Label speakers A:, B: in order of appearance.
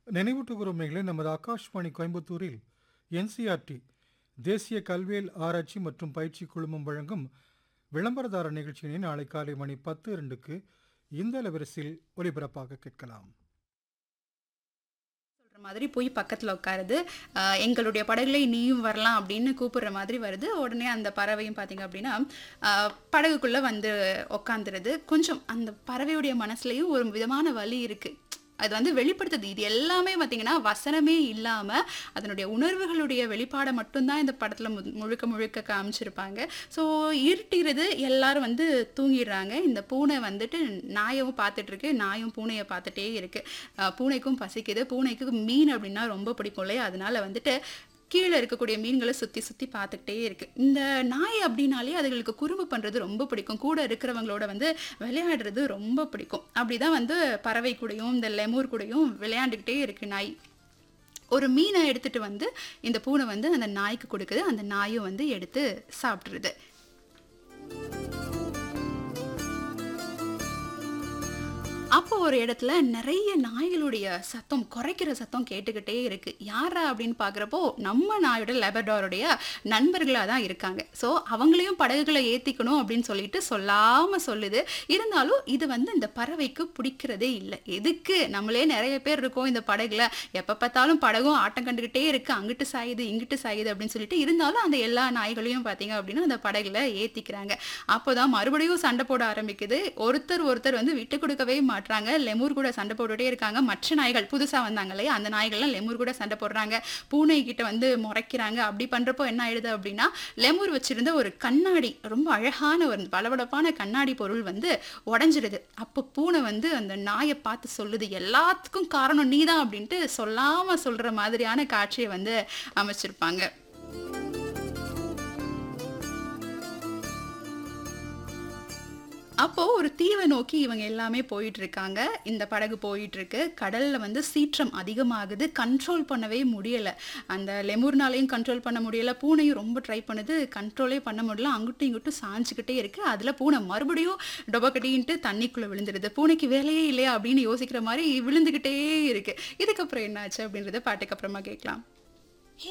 A: நினைவூட்டுகிறோம் மேலே நமது ஆகாஷ்வாணி கோயம்புத்தூரில் என்சிஆர்டி தேசிய கல்வியல் ஆராய்ச்சி மற்றும் பயிற்சி குழுமம் வழங்கும் விளம்பரதார நிகழ்ச்சியினை நாளை காலை மணி பத்து இரண்டுக்கு இந்த அலைவரிசையில் ஒலிபரப்பாக கேட்கலாம்
B: சொல்ற மாதிரி போய் பக்கத்தில் உட்காருது ஆஹ் எங்களுடைய படகுல நீயும் வரலாம் அப்படின்னு கூப்பிடுற மாதிரி வருது உடனே அந்த பறவையும் பார்த்தீங்க அப்படின்னா ஆஹ் படகுக்குள்ள வந்து உக்காந்துருது கொஞ்சம் அந்த பறவையுடைய மனசுலயும் ஒரு விதமான வலி இருக்கு அது வந்து வெளிப்படுத்துது இது எல்லாமே பார்த்தீங்கன்னா வசனமே இல்லாமல் அதனுடைய உணர்வுகளுடைய வெளிப்பாடை மட்டும்தான் இந்த படத்தில் மு முழுக்க முழுக்க காமிச்சிருப்பாங்க ஸோ இருட்டிறது எல்லாரும் வந்து தூங்கிடுறாங்க இந்த பூனை வந்துட்டு நாயவும் பார்த்துட்டு இருக்கு நாயும் பூனையை பார்த்துட்டே இருக்கு அஹ் பூனைக்கும் பசிக்குது பூனைக்கு மீன் அப்படின்னா ரொம்ப பிடிக்கும் இல்லையா அதனால வந்துட்டு கீழே இருக்கக்கூடிய மீன்களை சுற்றி சுற்றி பார்த்துக்கிட்டே இருக்கு இந்த நாய் அப்படின்னாலே அதுகளுக்கு குறும்பு பண்ணுறது ரொம்ப பிடிக்கும் கூட இருக்கிறவங்களோட வந்து விளையாடுறது ரொம்ப பிடிக்கும் அப்படிதான் வந்து பறவை கூடயும் இந்த லெமூர் கூடயும் விளையாண்டுக்கிட்டே இருக்கு நாய் ஒரு மீனை எடுத்துட்டு வந்து இந்த பூனை வந்து அந்த நாய்க்கு கொடுக்குது அந்த நாயும் வந்து எடுத்து சாப்பிட்ருது அப்போ ஒரு இடத்துல நிறைய நாய்களுடைய சத்தம் குறைக்கிற சத்தம் கேட்டுக்கிட்டே இருக்கு யாரா அப்படின்னு பார்க்குறப்போ நம்ம நாயோட லெபர்டாருடைய நண்பர்களாக தான் இருக்காங்க ஸோ அவங்களையும் படகுகளை ஏற்றிக்கணும் அப்படின்னு சொல்லிட்டு சொல்லாமல் சொல்லுது இருந்தாலும் இது வந்து இந்த பறவைக்கு பிடிக்கிறதே இல்லை எதுக்கு நம்மளே நிறைய பேர் இருக்கோம் இந்த படகுல எப்போ பார்த்தாலும் படகும் ஆட்டம் கண்டுக்கிட்டே இருக்கு அங்கிட்டு சாயுது இங்கிட்டு சாயுது அப்படின்னு சொல்லிட்டு இருந்தாலும் அந்த எல்லா நாய்களையும் பார்த்தீங்க அப்படின்னா அந்த படகுல ஏற்றிக்கிறாங்க அப்போதான் மறுபடியும் சண்டை போட ஆரம்பிக்குது ஒருத்தர் ஒருத்தர் வந்து விட்டு கொடுக்கவே மாட்றாங்க லெமூர் கூட சண்டை போட்டுட்டே இருக்காங்க மற்ற நாய்கள் புதுசா வந்தாங்க இல்லையா அந்த நாய்கள்லாம் லெமூர் கூட சண்டை போடுறாங்க பூனை கிட்ட வந்து முறைக்கிறாங்க அப்படி பண்றப்போ என்ன ஆயிடுது அப்படின்னா லெமூர் வச்சிருந்த ஒரு கண்ணாடி ரொம்ப அழகான ஒரு பளபளப்பான கண்ணாடி பொருள் வந்து உடஞ்சிருது அப்போ பூனை வந்து அந்த நாயை பார்த்து சொல்லுது எல்லாத்துக்கும் காரணம் நீதான் அப்படின்ட்டு சொல்லாம சொல்ற மாதிரியான காட்சியை வந்து அமைச்சிருப்பாங்க அப்போ ஒரு தீவை நோக்கி இவங்க எல்லாமே போயிட்டு இருக்காங்க இந்த படகு போயிட்டு இருக்கு கடல்ல வந்து சீற்றம் அதிகமாகுது கண்ட்ரோல் பண்ணவே முடியல அந்த லெமூர்னாலையும் கண்ட்ரோல் பண்ண முடியல பூனையும் ரொம்ப ட்ரை பண்ணுது கண்ட்ரோலே பண்ண முடியல அங்கிட்டும் இங்கிட்டும் சாஞ்சுக்கிட்டே இருக்கு அதுல பூனை மறுபடியும் டொபக்கட்டின்ட்டு தண்ணிக்குள்ள விழுந்துருது பூனைக்கு வேலையே இல்லையா அப்படின்னு யோசிக்கிற மாதிரி விழுந்துகிட்டே இருக்கு இதுக்கப்புறம் என்னாச்சு அப்படின்றத பாட்டுக்கு அப்புறமா கேட்கலாம்